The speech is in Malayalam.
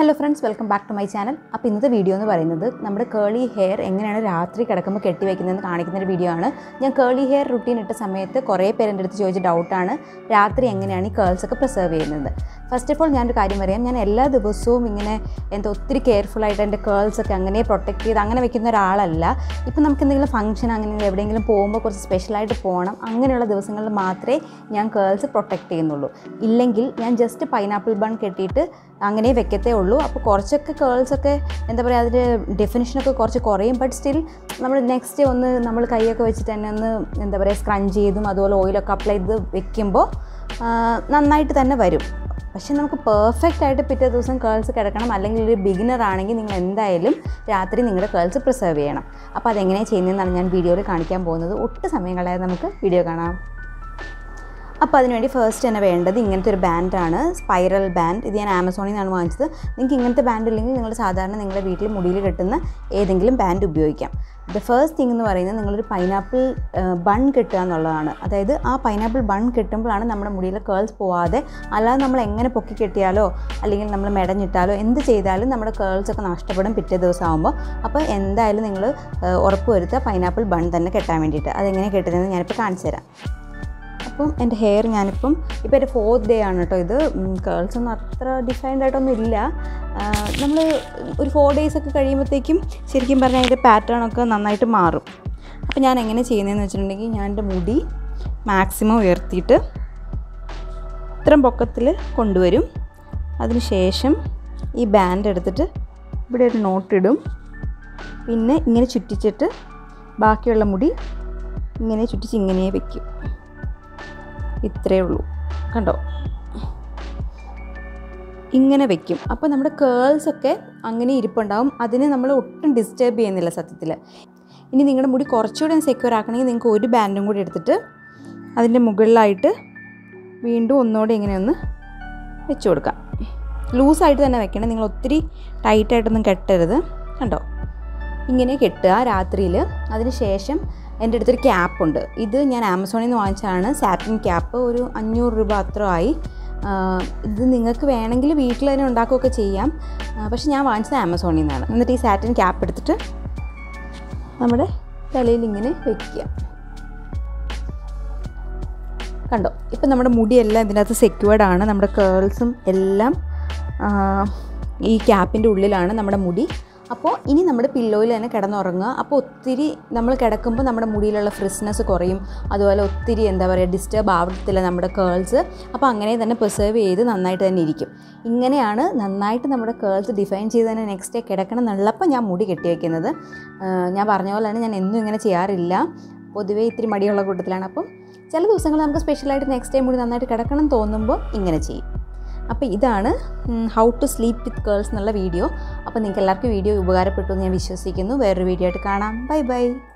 hello friends welcome back to my channel അപ്പോൾ ഇന്നത്തെ വീഡിയോ എന്ന് പറയുന്നത് നമ്മുടെ കേളി ഹെയർ എങ്ങനെയാണ് രാത്രി കിടക്കുമ്പോൾ കെട്ടി വയ്ക്കുന്നതെന്ന് കാണിക്കുന്ന ഒരു വീഡിയോ ആണ് ഞാൻ കേളി ഹെയർ റുട്ടീൻ ഇട്ട സമയത്ത് കുറേ പേര് എൻ്റെ അടുത്ത് ചോദിച്ച ഡൗട്ടാണ് രാത്രി എങ്ങനെയാണ് ഈ കേൾസ് ഒക്കെ പ്രിസർവ് ചെയ്യുന്നത് ഫസ്റ്റ് ഓഫ് ഓൾ ഞാനൊരു കാര്യം പറയാം ഞാൻ എല്ലാ ദിവസവും ഇങ്ങനെ എന്താ ഒത്തിരി കെയർഫുൾ ആയിട്ട് എൻ്റെ കേൾസ് ഒക്കെ അങ്ങനെ പ്രൊട്ടക്ട് ചെയ്ത് അങ്ങനെ വെക്കുന്ന ഒരാളല്ല ഇപ്പം നമുക്ക് എന്തെങ്കിലും ഫംഗ്ഷൻ അങ്ങനെ എവിടെയെങ്കിലും പോകുമ്പോൾ കുറച്ച് സ്പെഷ്യലായിട്ട് പോകണം അങ്ങനെയുള്ള ദിവസങ്ങളിൽ മാത്രമേ ഞാൻ കേൾസ് പ്രൊട്ടക്ട് ചെയ്യുന്നുള്ളൂ ഇല്ലെങ്കിൽ ഞാൻ ജസ്റ്റ് പൈനാപ്പിൾ ബൺ കെട്ടിയിട്ട് അങ്ങനെ വെക്കത്തേ ഉള്ളൂ അപ്പോൾ കുറച്ചൊക്കെ കേൾസൊക്കെ എന്താ പറയുക അതിൻ്റെ ഡെഫിനിഷനൊക്കെ കുറച്ച് കുറയും ബട്ട് സ്റ്റിൽ നമ്മൾ നെക്സ്റ്റ് ഒന്ന് നമ്മൾ കൈയൊക്കെ വെച്ചിട്ട് തന്നെ ഒന്ന് എന്താ പറയുക സ്ക്രഞ്ച് ചെയ്തും അതുപോലെ ഓയിലൊക്കെ അപ്ലൈ ചെയ്ത് വെക്കുമ്പോൾ ആ, നന്നായിട്ട് തന്നെ വരും പക്ഷേ നമുക്ക് പെർഫെക്റ്റ് ആയിട്ട് പിറ്റേ ദിവസം കേൾസ് കിടക്കണം അല്ലെങ്കിൽ ഒരു ബിഗിനർ ആണെങ്കിൽ നിങ്ങൾ എന്തായാലും രാത്രി നിങ്ങളുടെ കേൾസ് പ്രിസർവ് ചെയ്യണം അപ്പോൾ അതെങ്ങനെയാണ് ചെയ്യുന്നതെന്നാണ് ഞാൻ വീഡിയോയിൽ കാണിക്കാൻ പോകുന്നത് ഒട്ടും സമയം കളയാതെ നമുക്ക് വീഡിയോ കാണാം അപ്പോൾ അതിനുവേണ്ടി ഫസ്റ്റ് തന്നെ വേണ്ടത് ഇങ്ങനത്തെ ഒരു ബാൻഡാണ് സ്പൈറൽ ബാൻഡ് ഇത് ഞാൻ ആമസോണിൽ നിന്നാണ് വാങ്ങിച്ചത് നിങ്ങൾക്ക് ഇങ്ങനത്തെ ബാൻഡ് ഇല്ലെങ്കിൽ നിങ്ങൾ സാധാരണ നിങ്ങളുടെ വീട്ടിൽ മുടിയിൽ കെട്ടുന്ന ഏതെങ്കിലും ബാൻഡ് ഉപയോഗിക്കാം ദ ഫസ്റ്റ് തിങ് എന്ന് പറയുന്നത് നിങ്ങളൊരു പൈനാപ്പിൾ ബൺ കിട്ടുക എന്നുള്ളതാണ് അതായത് ആ പൈനാപ്പിൾ ബൺ കിട്ടുമ്പോഴാണ് നമ്മുടെ മുടിയിലെ കേൾസ് പോവാതെ അല്ലാതെ നമ്മൾ എങ്ങനെ പൊക്കി കെട്ടിയാലോ അല്ലെങ്കിൽ നമ്മൾ മെടഞ്ഞിട്ടാലോ എന്ത് ചെയ്താലും നമ്മുടെ കേൾസ് ഒക്കെ നഷ്ടപ്പെടും പിറ്റേ ദിവസം ആകുമ്പോൾ അപ്പോൾ എന്തായാലും നിങ്ങൾ ഉറപ്പ് വരുത്തുക പൈനാപ്പിൾ ബൺ തന്നെ കെട്ടാൻ വേണ്ടിയിട്ട് അതെങ്ങനെ കെട്ടുന്നതെന്ന് ഞാനിപ്പോൾ കാണിച്ചു തരാം അപ്പം എൻ്റെ ഹെയർ ഞാനിപ്പം ഇപ്പോൾ എൻ്റെ ഫോർത്ത് ഡേ ആണ് കേട്ടോ ഇത് കേൾസ് ഒന്നും അത്ര ഡിഫൈൻഡ് ആയിട്ടൊന്നും ഇല്ല നമ്മൾ ഒരു ഫോർ ഡേയ്സ് ഒക്കെ കഴിയുമ്പോഴത്തേക്കും ശരിക്കും പറഞ്ഞാൽ അതിൻ്റെ പാറ്റേൺ ഒക്കെ നന്നായിട്ട് മാറും അപ്പോൾ ഞാൻ എങ്ങനെ ചെയ്യുന്നതെന്ന് വെച്ചിട്ടുണ്ടെങ്കിൽ ഞാൻ എൻ്റെ മുടി മാക്സിമം ഉയർത്തിയിട്ട് ഇത്രയും പൊക്കത്തിൽ കൊണ്ടുവരും അതിനുശേഷം ഈ ബാൻഡ് എടുത്തിട്ട് ഇവിടെ ഒരു നോട്ടിടും പിന്നെ ഇങ്ങനെ ചുറ്റിച്ചിട്ട് ബാക്കിയുള്ള മുടി ഇങ്ങനെ ചുറ്റിച്ച് ഇങ്ങനെ വെക്കും ഇത്രയേ ഉള്ളൂ കണ്ടോ ഇങ്ങനെ വെക്കും അപ്പോൾ നമ്മുടെ കേൾസ് ഒക്കെ അങ്ങനെ ഇരിപ്പുണ്ടാവും അതിനെ നമ്മൾ ഒട്ടും ഡിസ്റ്റർബ് ചെയ്യുന്നില്ല സത്യത്തിൽ ഇനി നിങ്ങളുടെ മുടി കുറച്ചുകൂടെ സെക്യൂർ ആക്കണമെങ്കിൽ നിങ്ങൾക്ക് ഒരു ബാൻഡും കൂടി എടുത്തിട്ട് അതിൻ്റെ മുകളിലായിട്ട് വീണ്ടും ഒന്നുകൂടെ ഇങ്ങനെ ഒന്ന് വെച്ച് കൊടുക്കാം ലൂസായിട്ട് തന്നെ വെക്കണം നിങ്ങൾ ഒത്തിരി ടൈറ്റായിട്ടൊന്നും കെട്ടരുത് കണ്ടോ ഇങ്ങനെ കെട്ടുക രാത്രിയിൽ അതിന് ശേഷം എൻ്റെ അടുത്തൊരു ക്യാപ്പുണ്ട് ഇത് ഞാൻ ആമസോണിൽ നിന്ന് വാങ്ങിച്ചതാണ് സാറ്റിൻ ക്യാപ്പ് ഒരു അഞ്ഞൂറ് രൂപ അത്ര ആയി ആഹ് ഇത് നിങ്ങൾക്ക് വേണമെങ്കിൽ വീട്ടിൽ തന്നെ ഉണ്ടാക്കുകയൊക്കെ ചെയ്യാം ആഹ് പക്ഷെ ഞാൻ വാങ്ങിച്ചത് ആമസോണിൽ നിന്നാണ് എന്നിട്ട് ഈ സാറ്റിൻ ക്യാപ്പ് എടുത്തിട്ട് നമ്മുടെ തലയിൽ ഇങ്ങനെ വെക്കുക കണ്ടോ ഇപ്പം നമ്മുടെ മുടിയെല്ലാം ഇതിനകത്ത് സെക്യൂർഡ് ആണ് നമ്മുടെ കേൾസും എല്ലാം ആഹ് ഈ ക്യാപ്പിൻ്റെ ഉള്ളിലാണ് നമ്മുടെ മുടി അപ്പോൾ ഇനി നമ്മുടെ പില്ലോയിൽ തന്നെ കിടന്നുറങ്ങുക അപ്പോൾ ഒത്തിരി നമ്മൾ കിടക്കുമ്പോൾ നമ്മുടെ മുടിയിലുള്ള ഫ്രിസ്നെസ് കുറയും അതുപോലെ ഒത്തിരി എന്താ പറയുക ഡിസ്റ്റർബ് ആവത്തില്ല നമ്മുടെ കേൾസ് അപ്പോൾ അങ്ങനെ തന്നെ പ്രിസർവ് ചെയ്ത് നന്നായിട്ട് തന്നെ ഇരിക്കും ഇങ്ങനെയാണ് നന്നായിട്ട് നമ്മുടെ കേൾസ് ഡിഫൈൻ ചെയ്ത് തന്നെ നെക്സ്റ്റ് ഡേ കിടക്കണം എന്നുള്ളപ്പോൾ ഞാൻ മുടി കെട്ടി വയ്ക്കുന്നത് ആഹ് ഞാൻ പറഞ്ഞ പോലെ തന്നെ ഞാൻ എന്നും ഇങ്ങനെ ചെയ്യാറില്ല പൊതുവേ ഇത്തിരി മടിയുള്ള കൂട്ടത്തിലാണ് അപ്പം ചില ദിവസങ്ങൾ നമുക്ക് സ്പെഷ്യലായിട്ട് നെക്സ്റ്റ് ടൈം മുടി നന്നായിട്ട് കിടക്കണം തോന്നുമ്പോൾ ഇങ്ങനെ ചെയ്യും അപ്പോൾ ഇതാണ് how to sleep with curls എന്നുള്ള വീഡിയോ അപ്പോൾ നിങ്ങൾക്ക് എല്ലാവർക്കും വീഡിയോ ഉപകാരപ്പെട്ടു എന്ന് ഞാൻ വിശ്വസിക്കുന്നു വേറൊരു വീഡിയോ ആയിട്ട് കാണാം ബൈ ബൈ